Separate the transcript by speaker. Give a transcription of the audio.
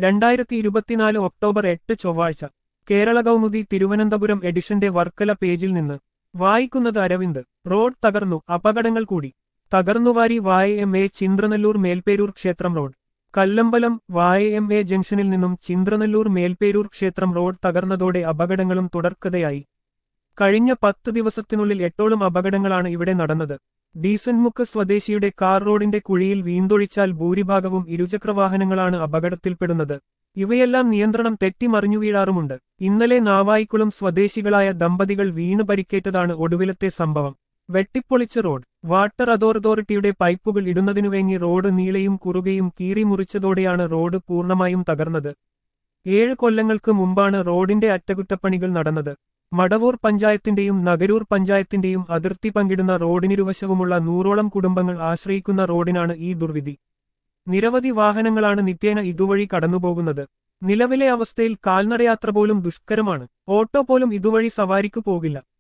Speaker 1: രണ്ടായിരത്തി ഇരുപത്തിനാല് ഒക്ടോബർ എട്ട് ചൊവ്വാഴ്ച കേരള കൗമുദി തിരുവനന്തപുരം എഡിഷന്റെ വർക്കല പേജിൽ നിന്ന് വായിക്കുന്നത് അരവിന്ദ് റോഡ് തകർന്നു അപകടങ്ങൾ കൂടി തകർന്നുവാരി വായ എം എ ചിന്ത്രനെല്ലൂർ മേൽപ്പേരൂർ ക്ഷേത്രം റോഡ് കല്ലമ്പലം വായ എം എ ജംഗ്ഷനിൽ നിന്നും ചിന്ത്രനെല്ലൂർ മേൽപ്പേരൂർ ക്ഷേത്രം റോഡ് തകർന്നതോടെ അപകടങ്ങളും തുടർക്കഥയായി കഴിഞ്ഞ പത്ത് ദിവസത്തിനുള്ളിൽ എട്ടോളം അപകടങ്ങളാണ് ഇവിടെ നടന്നത് ഡീസൻമുക്ക് സ്വദേശിയുടെ കാർ റോഡിന്റെ കുഴിയിൽ വീന്തൊഴിച്ചാൽ ഭൂരിഭാഗവും ഇരുചക്രവാഹനങ്ങളാണ് അപകടത്തിൽപ്പെടുന്നത് ഇവയെല്ലാം നിയന്ത്രണം തെറ്റി മറിഞ്ഞു വീഴാറുമുണ്ട് ഇന്നലെ നാവായിക്കുളം സ്വദേശികളായ ദമ്പതികൾ വീണ് പരിക്കേറ്റതാണ് ഒടുവിലത്തെ സംഭവം വെട്ടിപ്പൊളിച്ച റോഡ് വാട്ടർ അതോറിറ്റിയുടെ പൈപ്പുകൾ ഇടുന്നതിനുവേണ്ടി റോഡ് നീളയും കുറുകയും കീറി മുറിച്ചതോടെയാണ് റോഡ് പൂർണ്ണമായും തകർന്നത് ഏഴ് കൊല്ലങ്ങൾക്ക് മുമ്പാണ് റോഡിന്റെ അറ്റകുറ്റപ്പണികൾ നടന്നത് മടവൂർ പഞ്ചായത്തിന്റെയും നഗരൂർ പഞ്ചായത്തിന്റെയും അതിർത്തി പങ്കിടുന്ന റോഡിനിരുവശവുമുള്ള നൂറോളം കുടുംബങ്ങൾ ആശ്രയിക്കുന്ന റോഡിനാണ് ഈ ദുർവിധി നിരവധി വാഹനങ്ങളാണ് നിത്യേന ഇതുവഴി കടന്നുപോകുന്നത് നിലവിലെ അവസ്ഥയിൽ കാൽനടയാത്ര പോലും ദുഷ്കരമാണ് ഓട്ടോ പോലും ഇതുവഴി സവാരിക്കു പോകില്ല